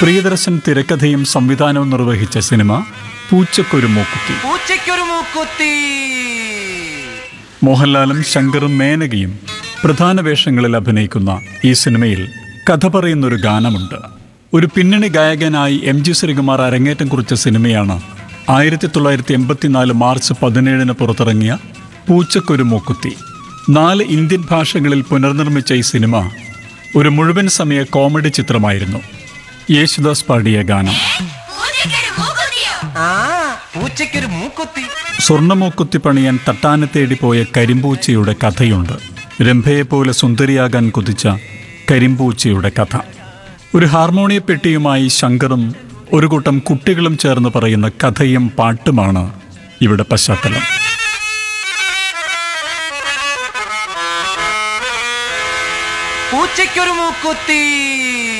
പ്രിയദർശൻ തിരക്കഥയും സംവിധാനവും നിർവഹിച്ച സിനിമ പൂച്ചക്കൊരു മൂക്കുത്തി പൂച്ചയ്ക്കൊരു മൂക്കുത്തി മോഹൻലാലും ശങ്കറും മേനകയും പ്രധാന വേഷങ്ങളിൽ അഭിനയിക്കുന്ന ഈ സിനിമയിൽ കഥ പറയുന്നൊരു ഗാനമുണ്ട് ഒരു പിന്നണി ഗായകനായി എം ജി ശ്രീകുമാർ അരങ്ങേറ്റം കുറിച്ച സിനിമയാണ് ആയിരത്തി തൊള്ളായിരത്തി എൺപത്തിനാല് മാർച്ച് പതിനേഴിന് പുറത്തിറങ്ങിയ പൂച്ചക്കൊരു മൂക്കുത്തി നാല് ഇന്ത്യൻ ഭാഷകളിൽ പുനർനിർമ്മിച്ച ഈ സിനിമ ഒരു മുഴുവൻ സമയ കോമഡി ചിത്രമായിരുന്നു യേശുദാസ് പാടിയ ഗാനം പൂജയ്ക്കൊരു മൂക്കുത്തിയോ ആ പൂച്ചയ്ക്കൊരു മൂക്കുത്തി സ്വർണ്ണമൂക്കുത്തി പണിയാൻ തട്ടാനെ തേടി പോയ കരിമ്പൂച്ചയുടെ കഥയുണ്ട് രംഭയെപ്പോലെ സുന്ദരിയാകാൻ കൊതിച്ച കരിമ്പൂച്ചയുടെ കഥ ഒരു ഹാർമോണിയ പെട്ടിയുമായി ശങ്കറും ഒരു കൂട്ടം കുട്ടികളും ചേർന്ന് പറയുന്ന കഥയും പാട്ടുമാണ് ഇവിടെ പശ്ചാത്തലം പൂച്ചയ്ക്കൊരു മൂക്കുത്തി